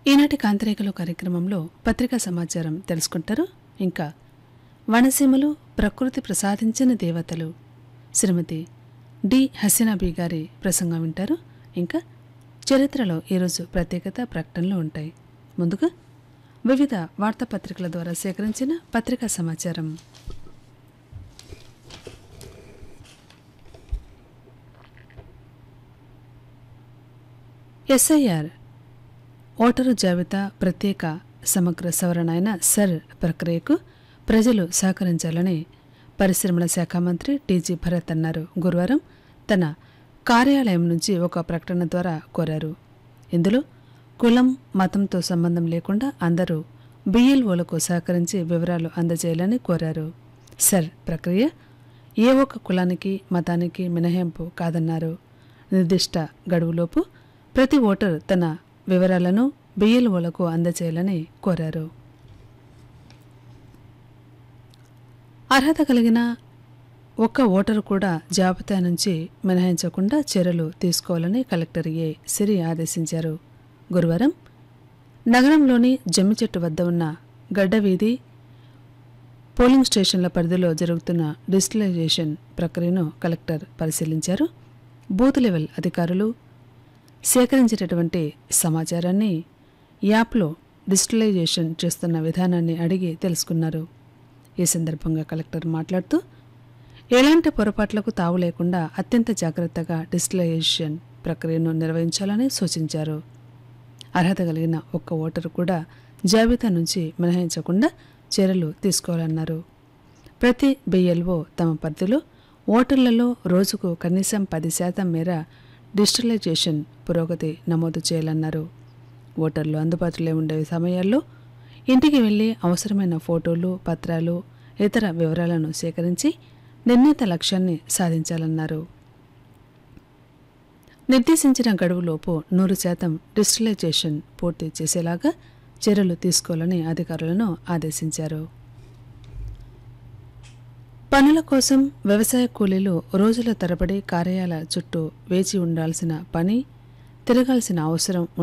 ఈనాటి కాంతరేఖలు కార్యక్రమంలో పత్రికా సమాచారం తెలుసుకుంటారు ఇంకా వనసీమలు ప్రకృతి ప్రసాదించిన దేవతలు శ్రీమతి డి హసీనాబీ గారి ప్రసంగం వింటారు ఇంకా చరిత్రలో ఈరోజు ప్రత్యేకత ప్రకటనలు ఉంటాయి ముందుగా వివిధ వార్తాపత్రికల ద్వారా సేకరించిన పత్రికా సమాచారం ఎస్ఐఆర్ ఓటరు జాబితా ప్రత్యేక సమగ్ర సవరణ అయిన సర్ ప్రక్రియకు ప్రజలు సహకరించాలని పరిశ్రమల శాఖ మంత్రి టీజీ భరత్ అన్నారు గురువారం తన కార్యాలయం నుంచి ఒక ప్రకటన ద్వారా కోరారు ఇందులో కులం మతంతో సంబంధం లేకుండా అందరూ బిఎల్ఓలకు సహకరించి వివరాలు అందజేయాలని కోరారు సర్ ప్రక్రియ ఏ ఒక్క కులానికి మతానికి మినహాయింపు కాదన్నారు నిర్దిష్ట గడువులోపు ప్రతి ఓటర్ తన వివరాలను బిఎల్ఓలకు అందజేయాలని కోరారు అర్హత కలిగిన ఒక్క ఓటరు కూడా జాబితా నుంచి మినహాయించకుండా చర్యలు తీసుకోవాలని కలెక్టర్ ఏ సిరి ఆదేశించారు గురువారం నగరంలోని జమ్మి చెట్టు వద్ద ఉన్న గడ్డవీధి పోలింగ్ స్టేషన్ల పరిధిలో జరుగుతున్న డిజిటలైజేషన్ ప్రక్రియను కలెక్టర్ పరిశీలించారు బూత్ లెవెల్ అధికారులు సేకరించేటటువంటి సమాచారాన్ని యాప్లో డిజిటలైజేషన్ చేస్తున్న విధానాన్ని అడిగి తెలుసుకున్నారు ఈ సందర్భంగా కలెక్టర్ మాట్లాడుతూ ఎలాంటి పొరపాట్లకు తావు లేకుండా అత్యంత జాగ్రత్తగా డిజిటలైజేషన్ ప్రక్రియను నిర్వహించాలని సూచించారు అర్హత కలిగిన ఒక్క ఓటరు కూడా జాబితా నుంచి మినహాయించకుండా చర్యలు తీసుకోవాలన్నారు ప్రతి బిఎల్ఓ తమ పరిధిలో ఓటర్లలో రోజుకు కనీసం పది శాతం మేర డిజిటలైజేషన్ పురోగతి నమోదు చేయాలన్నారు ఓటర్లు అందుబాటులో ఉండే సమయాల్లో ఇంటికి వెళ్లి అవసరమైన ఫోటోలు పత్రాలు ఇతర వివరాలను సేకరించి నిర్ణీత లక్ష్యాన్ని సాధించాలన్నారు నిర్దేశించిన గడువులోపు నూరు శాతం డిజిటలైజేషన్ పూర్తి చేసేలాగా చర్యలు తీసుకోవాలని అధికారులను ఆదేశించారు పనుల కోసం వ్యవసాయ కూలీలు రోజుల తరబడి కార్యాలయాల చుట్టూ వేచి ఉండాల్సిన పని తిరగాల్సిన అవసరం